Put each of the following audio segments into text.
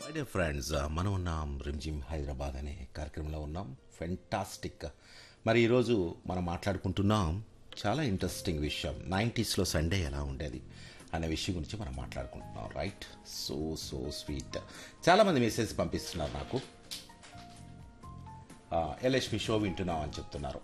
day friends మనం ఉన్నాం రిమ్జిమ్ హైదరాబాద్ అనే కార్యక్రమంలో ఉన్నాం ఫెంటాస్టిక్ మరి ఈరోజు మనం మాట్లాడుకుంటున్నాం చాలా ఇంట్రెస్టింగ్ విషయం నైంటీస్లో సండే ఎలా ఉండేది అనే విషయం గురించి మనం మాట్లాడుకుంటున్నాం రైట్ సో సో స్వీట్ చాలామంది మెసేజ్ పంపిస్తున్నారు నాకు ఎల్ఎస్ మీ షో వింటున్నాం అని చెప్తున్నారు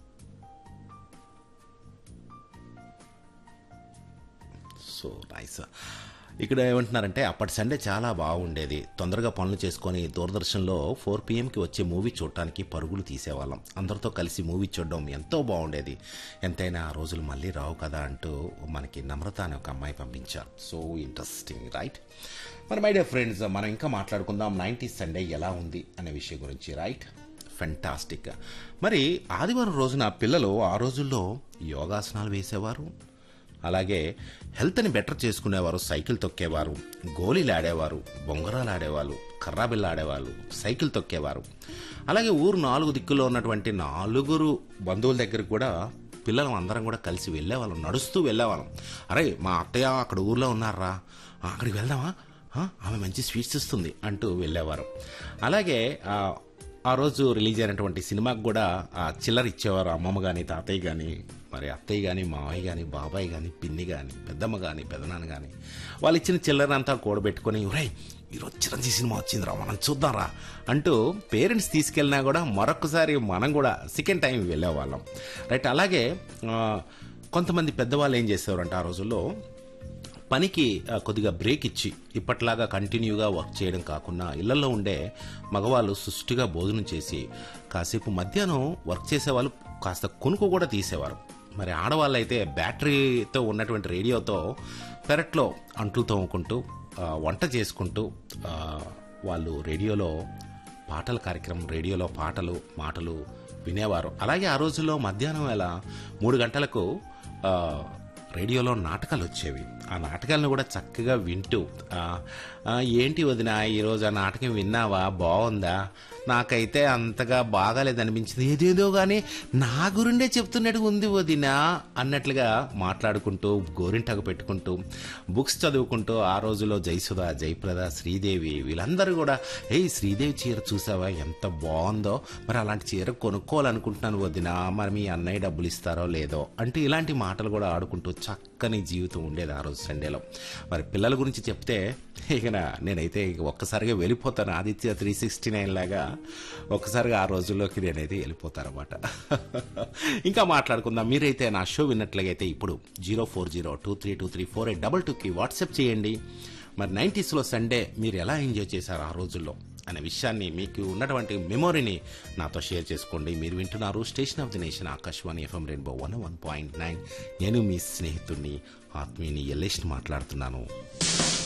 సో నైస్ ఇక్కడ ఏమంటున్నారంటే అప్పటి సండే చాలా బాగుండేది తొందరగా పనులు చేసుకొని దూరదర్శన్లో ఫోర్ పిఎంకి వచ్చే మూవీ చూడటానికి పరుగులు తీసేవాళ్ళం అందరితో కలిసి మూవీ చూడడం ఎంతో బాగుండేది ఎంతైనా ఆ రోజులు మళ్ళీ రావు కదా అంటూ మనకి నమ్రత అనే ఒక అమ్మాయి పంపించారు సో ఇంట్రెస్టింగ్ రైట్ మరి మై డియర్ ఫ్రెండ్స్ మనం ఇంకా మాట్లాడుకుందాం నైంటీ సండే ఎలా ఉంది అనే విషయం గురించి రైట్ ఫెంటాస్టిక్ మరి ఆదివారం రోజున పిల్లలు ఆ రోజుల్లో యోగాసనాలు వేసేవారు అలాగే హెల్త్ని బెటర్ చేసుకునేవారు సైకిల్ తొక్కేవారు గోళీలు ఆడేవారు బొంగరాలు ఆడేవాళ్ళు కర్రాబిల్ల ఆడేవాళ్ళు సైకిల్ తొక్కేవారు అలాగే ఊరు నాలుగు దిక్కుల్లో ఉన్నటువంటి నాలుగురు బంధువుల దగ్గరికి కూడా పిల్లలు అందరం కూడా కలిసి వెళ్ళేవాళ్ళం నడుస్తూ వెళ్ళేవాళ్ళం అరే మా అత్తయ్య అక్కడ ఊర్లో ఉన్నారా "ఆ, అక్కడికి వెళ్దామా ఆ, ఆమె మంచి స్వీట్స్ ఇస్తుంది అంటూ వెళ్ళేవారు అలాగే ఆ, ఆ రోజు రిలీజ్ అయినటువంటి సినిమాకి కూడా ఆ చిల్లర ఇచ్చేవారు అమ్మమ్మ కానీ తాతయ్య కానీ మరి అత్తయ్య కానీ మావయ్య కానీ బాబాయ్ కానీ పిన్ని కానీ పెద్దమ్మ కానీ పెదనాన్న కానీ వాళ్ళు ఇచ్చిన చిల్లరంతా కూడబెట్టుకొని ఒరేయ్ ఈరోజు చిరంజీవి సినిమా వచ్చిందిరా మనం చూద్దాంరా అంటూ పేరెంట్స్ తీసుకెళ్ళినా కూడా మరొకసారి మనం కూడా సెకండ్ టైం వెళ్ళేవాళ్ళం రైట్ అలాగే ఆ, కొంతమంది పెద్దవాళ్ళు ఏం చేసేవారంటే ఆ రోజుల్లో పనికి ఆ, కొద్దిగా బ్రేక్ ఇచ్చి ఇప్పట్లాగా కంటిన్యూగా వర్క్ చేయడం కాకుండా ఇళ్లలో ఉండే మగవాళ్ళు సుష్టిగా భోజనం చేసి కాసేపు మధ్యాహ్నం వర్క్ చేసేవాళ్ళు కాస్త కొనుక్కు కూడా తీసేవారు మరి ఆడవాళ్ళు అయితే బ్యాటరీతో ఉన్నటువంటి రేడియోతో పెరట్లో అంట్లు తోముకుంటూ ఆ, వంట చేసుకుంటూ ఆ, వాళ్ళు రేడియోలో పాటల కార్యక్రమం రేడియోలో పాటలు మాటలు వినేవారు అలాగే ఆ రోజుల్లో మధ్యాహ్నం వేళ మూడు గంటలకు ఆ, రేడియోలో నాటకాలు వచ్చేవి ఆ నాటకాలను కూడా చక్కగా వింటూ ఆ, ఆ, ఏంటి వదిన ఈరోజు ఆ నాటకం విన్నావా బాగుందా నాకైతే అంతగా బాగాలేదనిపించింది ఏదేదో కానీ నా గురిండే చెప్తున్నట్టు ఉంది వదిన అన్నట్లుగా మాట్లాడుకుంటూ గోరింటాకు పెట్టుకుంటూ బుక్స్ చదువుకుంటూ ఆ రోజుల్లో జయసుధ జయప్రద శ్రీదేవి వీళ్ళందరూ కూడా ఏయ్ శ్రీదేవి చీర చూసావా ఎంత బాగుందో మరి అలాంటి చీర కొనుక్కోవాలనుకుంటున్నాను వదిన మరి మీ అన్నయ్య డబ్బులు ఇస్తారో లేదో అంటే ఇలాంటి మాటలు కూడా ఆడుకుంటూ చక్కని జీవితం ఉండేది ఆ రోజు సండేలో మరి పిల్లల గురించి చెప్తే ఇక నా- నేనైతే ఇక ఒక్కసారిగా వెళ్ళిపోతాను ఆదిత్య త్రీ సిక్స్టీ నైన్ లాగా ఒక్కసారిగా ఆ రోజుల్లోకి నేనైతే వెళ్ళిపోతాను అనమాట ఇంకా మాట్లాడుకుందాం మీరైతే నా షో విన్నట్లయితే ఇప్పుడు zero four zero two three two three four eight double టూకి వాట్సాప్ చేయండి మరి నైంటీస్లో సండే మీరు ఎలా ఎంజాయ్ చేశారు ఆ రోజుల్లో అనే విషయాన్ని మీకు ఉన్నటువంటి మెమొరీని నాతో షేర్ చేసుకోండి మీరు వింటున్నారు station of the nation Akashvani FM rainbow one one point nine నేను మీ స్నేహితుడిని ఆత్మీయుని ఎల్లేష్ని మాట్లాడుతున్నాను